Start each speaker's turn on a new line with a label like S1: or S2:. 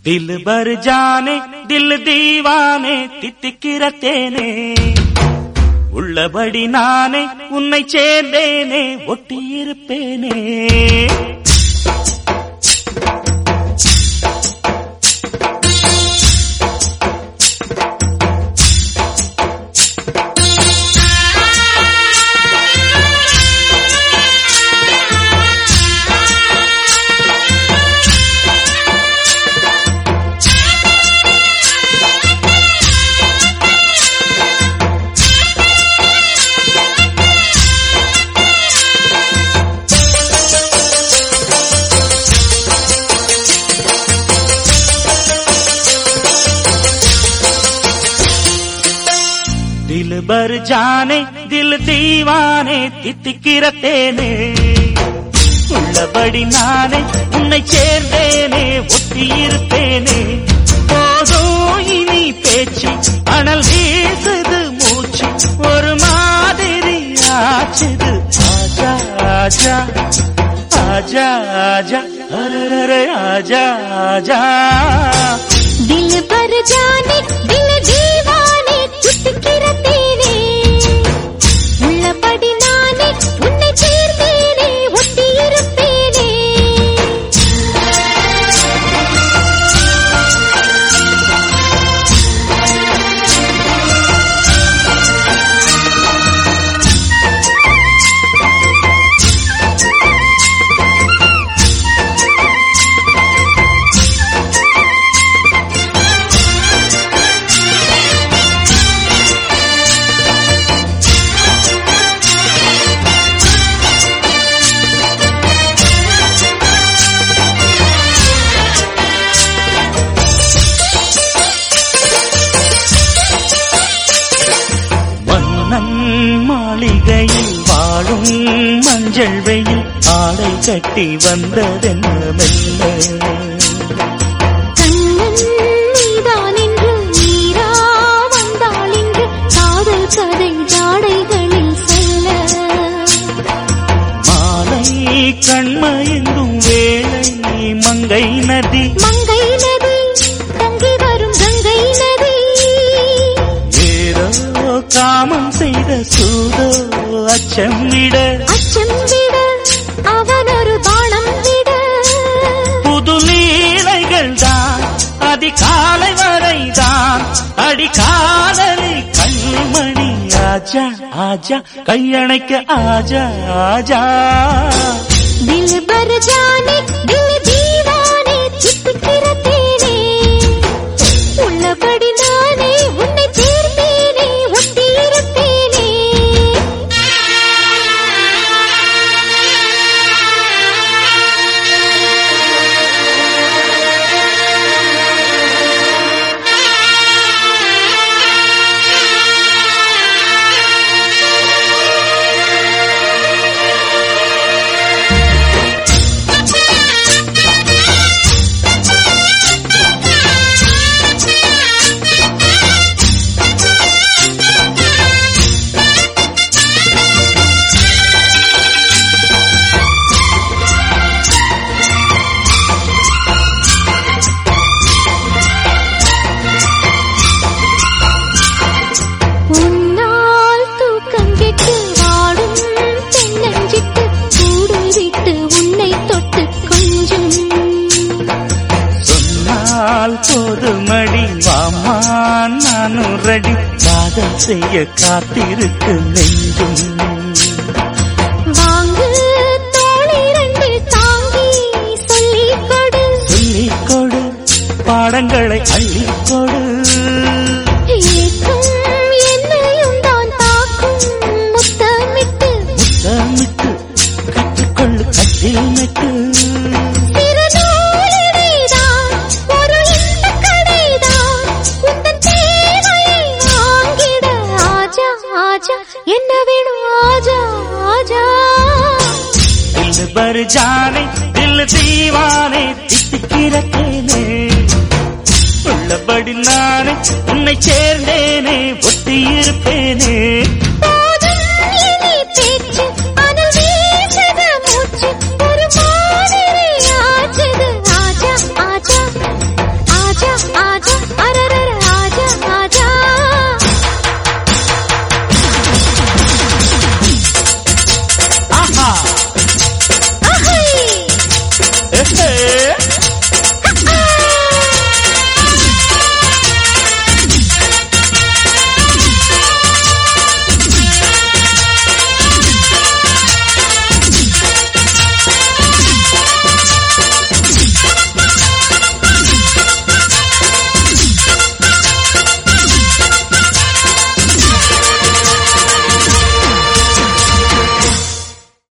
S1: தில் பர் ஜானே தில் தீவானே தித்திக்கிற தேனே உள்ளபடி நானே உன்னை சேர்ந்தேனே ஒட்டியிருப்பேனே தில் பர் ஜானே தில் தீவானே தித்திக்கிற தேனே உள்ளபடி நானே உன்னை சேர்ந்தேனே ஒட்டியிருப்பேனே போதும் இனி பேச்சு அனல் வீசுது மூச்சு ஒரு மாதிரி ஆச்சுது ஆஜா ஆஜா ஆஜா ஆஜா அரரரே ஆஜா ஆஜா
S2: दिल पर जाने दिल दीवाने துடிக்கிற தேனே உள்ளபடி நானே உன்னை சேர்ந்தேனே ஒட்டியிருப்பேனே
S1: வண்ணம் மாளிகையில் வாழும் மஞ்சள் வெயில் ஆடை கட்டி வந்ததென்ன மெல்ல
S2: கண்ணன் நீதான் என்று நீரா வந்தாள் இன்று காதல் கதை ஜாடைகளில் சொல்ல
S1: மாலை கண்மயங்கும் வேளை மங்கை நதி
S2: மங்கை நதி தங்கி வரும் கங்கை நதி
S1: ஏதோ காமம் செய்த சூதோ அச்சம் விட
S2: அச்சம் விட அவன் ஒரு பானம் விட
S1: புது லீலைகள் தான் அதிகாலை வரைதான் அடிக்காதலி கண்மணி ஆஜா ஆஜா கையணைக்க ஆஜா ஆஜா
S2: दिल भर जाने दिल दीवाने சித்துக்கிற தேனே உள்ளபடி நானே உன்னை சேர்த்தேனே ஒட்டியிருப்பேனே உன்னால் தூக்கம் கெட்டு வாடும் தென்னஞ்சிட்டு கூடு விட்டு உன்னை தொட்டு கொஞ்சம்
S1: சொன்னால் போதுமடி வாமா நானும் ரெடி காதல் செய்ய காத்திருக்கு நெஞ்சும்
S2: வாங்கு தோளிரண்டு தாங்கி சொல்லிக் கொடு
S1: சொல்லிக் கொடு பாடங்களை அள்ளிக் கொடு
S2: ஏக்கம் என்னையும் தான் தாக்கும் முத்தமிட்டு
S1: முத்தமிட்டு கற்றுக்கொள்ளு கட்டில் நட்டு
S2: திருநூலினைதான் ஒரு இன்பக் கடைதான் உந்தன் தேவையை வாங்கிட ஆஜா ஆஜா என்ன வேணும் ஆஜா ஆஜா
S1: தில் பர் ஜானே தில் தீவானே தித்திக்கிற தேனே உள்ளபடி நானே உன்னை சேர்ந்த